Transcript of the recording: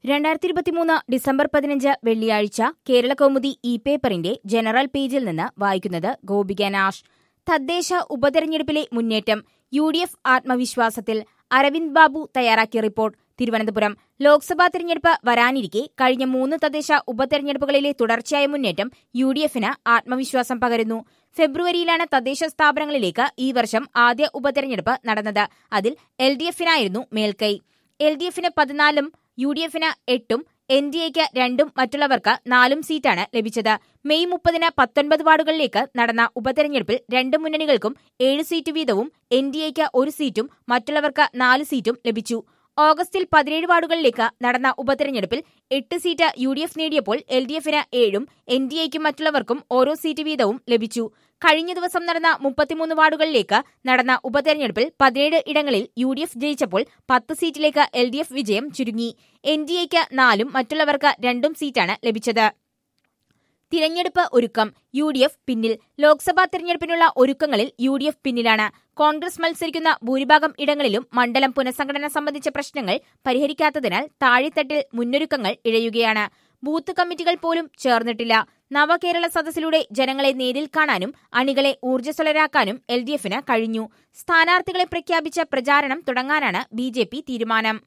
രണ്ടായിരത്തി ഇരുപത്തിമൂന്ന് ഡിസംബർ പതിനഞ്ച് വെള്ളിയാഴ്ച കേരള കൗമുദി ഇ പേപ്പറിന്റെ ജനറൽ പേജിൽ നിന്ന് വായിക്കുന്നത് ഗോപിക നാഷ് തദ്ദേശ ഉപതെരഞ്ഞെടുപ്പിലെ മുന്നേറ്റം യു ഡി എഫ് ആത്മവിശ്വാസത്തിൽ അരവിന്ദ് ബാബു തയ്യാറാക്കിയ റിപ്പോർട്ട് തിരുവനന്തപുരം ലോക്സഭാ തെരഞ്ഞെടുപ്പ് വരാനിരിക്കെ കഴിഞ്ഞ മൂന്ന് തദ്ദേശ ഉപതെരഞ്ഞെടുപ്പുകളിലെ തുടർച്ചയായ മുന്നേറ്റം യു ഡി എഫിന് ആത്മവിശ്വാസം പകരുന്നു ഫെബ്രുവരിയിലാണ് തദ്ദേശ സ്ഥാപനങ്ങളിലേക്ക് ഈ വർഷം ആദ്യ ഉപതെരഞ്ഞെടുപ്പ് നടന്നത് അതിൽ എൽ ഡി എഫിനായിരുന്നു മേൽക്കൈ എൽ ഡി എഫിന് പതിനാലും യു ഡി എഫിന് എട്ടും എൻ ഡി എക്ക് രണ്ടും മറ്റുള്ളവർക്ക് നാലും സീറ്റാണ് ലഭിച്ചത് മെയ് മുപ്പതിന് പത്തൊൻപത് വാർഡുകളിലേക്ക് നടന്ന ഉപതെരഞ്ഞെടുപ്പിൽ രണ്ട് മുന്നണികൾക്കും ഏഴ് സീറ്റ് വീതവും എൻ ഡി എക്ക് ഒരു സീറ്റും മറ്റുള്ളവർക്ക് നാല് സീറ്റും ലഭിച്ചു ഓഗസ്റ്റിൽ പതിനേഴ് വാർഡുകളിലേക്ക് നടന്ന ഉപതെരഞ്ഞെടുപ്പിൽ എട്ട് സീറ്റ് യു ഡി എഫ് നേടിയപ്പോൾ എൽ ഡി എഫിന് ഏഴും എൻ ഡി എക്കും മറ്റുള്ളവർക്കും ഓരോ സീറ്റ് വീതവും ലഭിച്ചു കഴിഞ്ഞ ദിവസം നടന്ന മുപ്പത്തിമൂന്ന് വാർഡുകളിലേക്ക് നടന്ന ഉപതെരഞ്ഞെടുപ്പിൽ പതിനേഴ് ഇടങ്ങളിൽ യു ഡി എഫ് ജയിച്ചപ്പോൾ പത്ത് സീറ്റിലേക്ക് എൽ ഡി എഫ് വിജയം ചുരുങ്ങി എൻ ഡി എക്ക് നാലും മറ്റുള്ളവർക്ക് രണ്ടും സീറ്റാണ് ലഭിച്ചത് തിരഞ്ഞെടുപ്പ് ഒരുക്കം യു ഡി എഫ് പിന്നിൽ ലോക്സഭാ തെരഞ്ഞെടുപ്പിനുള്ള ഒരുക്കങ്ങളിൽ യു ഡി എഫ് പിന്നിലാണ് കോൺഗ്രസ് മത്സരിക്കുന്ന ഭൂരിഭാഗം ഇടങ്ങളിലും മണ്ഡലം പുനഃസംഘടന സംബന്ധിച്ച പ്രശ്നങ്ങൾ പരിഹരിക്കാത്തതിനാൽ താഴെത്തട്ടിൽ മുന്നൊരുക്കങ്ങൾ ഇഴയുകയാണ് ബൂത്ത് കമ്മിറ്റികൾ പോലും ചേർന്നിട്ടില്ല നവകേരള സദസ്സിലൂടെ ജനങ്ങളെ നേരിൽ കാണാനും അണികളെ ഊർജ്ജസ്വലരാക്കാനും എൽ ഡി എഫിന് കഴിഞ്ഞു സ്ഥാനാർത്ഥികളെ പ്രഖ്യാപിച്ച പ്രചാരണം തുടങ്ങാനാണ് ബി ജെ പി തീരുമാനം